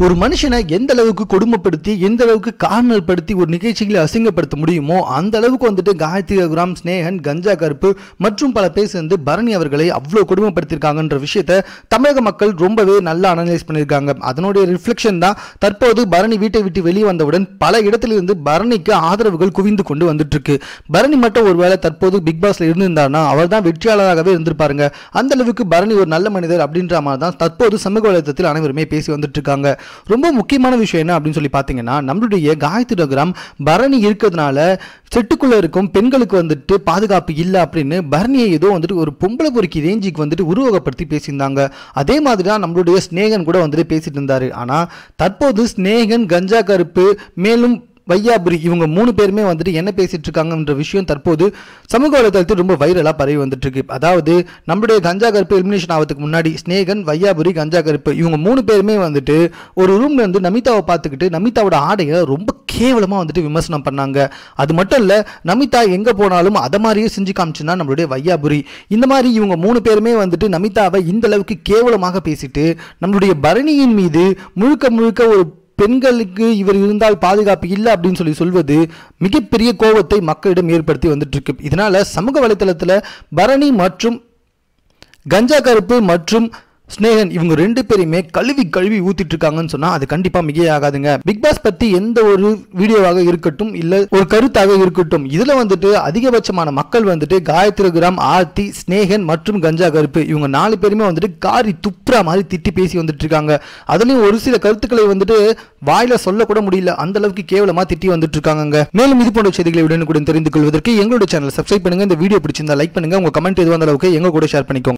ஒரு மனுஷனை எந்த அளவுக்கு கொடுமைப்படுத்தி எந்த அளவுக்கு காரணப்படுத்தி ஒரு நிகழ்ச்சிகளை அசிங்கப்படுத்த முடியுமோ அந்த அளவுக்கு வந்துட்டு காயத்ரி ரகுராம் ஸ்னேகன் கஞ்சா கருப்பு மற்றும் பல பேர் சேர்ந்து பரணி அவர்களை அவ்வளோ கொடுமைப்படுத்தியிருக்காங்கன்ற விஷயத்த தமிழக மக்கள் ரொம்பவே நல்லா அனலைஸ் பண்ணியிருக்காங்க அதனுடைய ரிஃப்ளெக்ஷன் தான் தற்போது பரணி வீட்டை விட்டு வெளியே வந்தவுடன் பல இடத்திலிருந்து பரணிக்கு ஆதரவுகள் குவிந்து கொண்டு வந்துட்டு இருக்கு பரணி மட்டும் ஒருவேளை தற்போது பிக் பாஸ்ல இருந்திருந்தாருன்னா அவர் தான் வெற்றியாளராகவே இருந்திருப்பாருங்க அந்த அளவுக்கு பரணி ஒரு நல்ல மனிதர் அப்படின்ற மாதிரி தான் தற்போது சமூக வலைதளத்தில் அனைவருமே பேசி வந்துட்டு இருக்காங்க ரொம்ப முக்கியமான விஷயம் என்ன அப்படின்னு சொல்லி பார்த்தீங்கன்னா நம்மளுடைய காயத்ரி ரகுராம் பரணி இருக்கிறதுனால செட்டுக்குள்ள இருக்கும் பெண்களுக்கு வந்துட்டு பாதுகாப்பு இல்லை அப்படின்னு பரணியை ஏதோ வந்துட்டு ஒரு பொம்பளை பொறுக்கி ரேஞ்சுக்கு வந்துட்டு உருவகப்படுத்தி பேசியிருந்தாங்க அதே மாதிரி தான் நம்மளுடைய ஸ்னேகன் கூட வந்துட்டு பேசிட்டு இருந்தாரு ஆனால் தற்போது ஸ்னேகன் கஞ்சா கருப்பு மேலும் வையாபுரி இவங்க மூணு பேருமே வந்துட்டு என்ன பேசிட்டு இருக்காங்கன்ற விஷயம் தற்போது சமூக வலைதளத்தில் ரொம்ப வைரலாக பரவி வந்துட்டு இருக்கு அதாவது நம்மளுடைய கஞ்சா கருப்பு எலிமினேஷன் ஆகிறதுக்கு முன்னாடி ஸ்னேகன் வையாபுரி கஞ்சா கருப்பு இவங்க மூணு பேருமே வந்துட்டு ஒரு ரூம்ல வந்து நமிதாவை பார்த்துக்கிட்டு நமிதாவோட ஆடையை ரொம்ப கேவலமாக வந்துட்டு விமர்சனம் பண்ணாங்க அது மட்டும் இல்லை நமிதா எங்கே போனாலும் அதை மாதிரியே செஞ்சு காமிச்சுன்னா நம்மளுடைய வையாபுரி இந்த மாதிரி இவங்க மூணு பேருமே வந்துட்டு நமிதாவை இந்த அளவுக்கு கேவலமாக பேசிட்டு நம்மளுடைய பரணியின் மீது முழுக்க முழுக்க ஒரு பெண்களுக்கு இவர் இருந்தால் பாதுகாப்பு இல்லை அப்படின்னு சொல்லி சொல்வது மிகப்பெரிய கோபத்தை மக்களிடம் ஏற்படுத்தி வந்துட்டு இருக்கு இதனால சமூக வலைத்தளத்தில் பரணி மற்றும் கஞ்சா கருப்பு மற்றும் ஸ்னேகன் இவங்க ரெண்டு பேரையுமே கழுவி கழுவி ஊத்திட்டு இருக்காங்கன்னு சொன்னா அது கண்டிப்பா மிகையாகாதுங்க பிக் பாஸ் பத்தி எந்த ஒரு வீடியோவாக இருக்கட்டும் இல்ல ஒரு கருத்தாக இருக்கட்டும் இதுல வந்துட்டு அதிகபட்சமான மக்கள் வந்துட்டு காயத்ரி கிராம் ஆர்த்தி ஸ்னேகன் மற்றும் கஞ்சா கருப்பு இவங்க நாலு பேருமே வந்துட்டு காரி துப்புரா மாதிரி திட்டி பேசி வந்துட்டு இருக்காங்க அதுலயும் ஒரு சில கருத்துக்களை வந்துட்டு வாயில சொல்லக்கூட முடியல அந்த அளவுக்கு கேவலமா திட்டி வந்துட்டு இருக்காங்க மேலும் இது போன்ற செய்திகளை உடனுக்குடன் தெரிந்து கொள்வதற்கு எங்களோட சேனல் சப்ஸ்கிரைப் பண்ணுங்க இந்த வீடியோ பிடிச்சிருந்தா லைக் பண்ணுங்க உங்க கமெண்ட் எதுவாக அளவுக்கு எங்க கூட ஷேர் பண்ணிக்கோங்க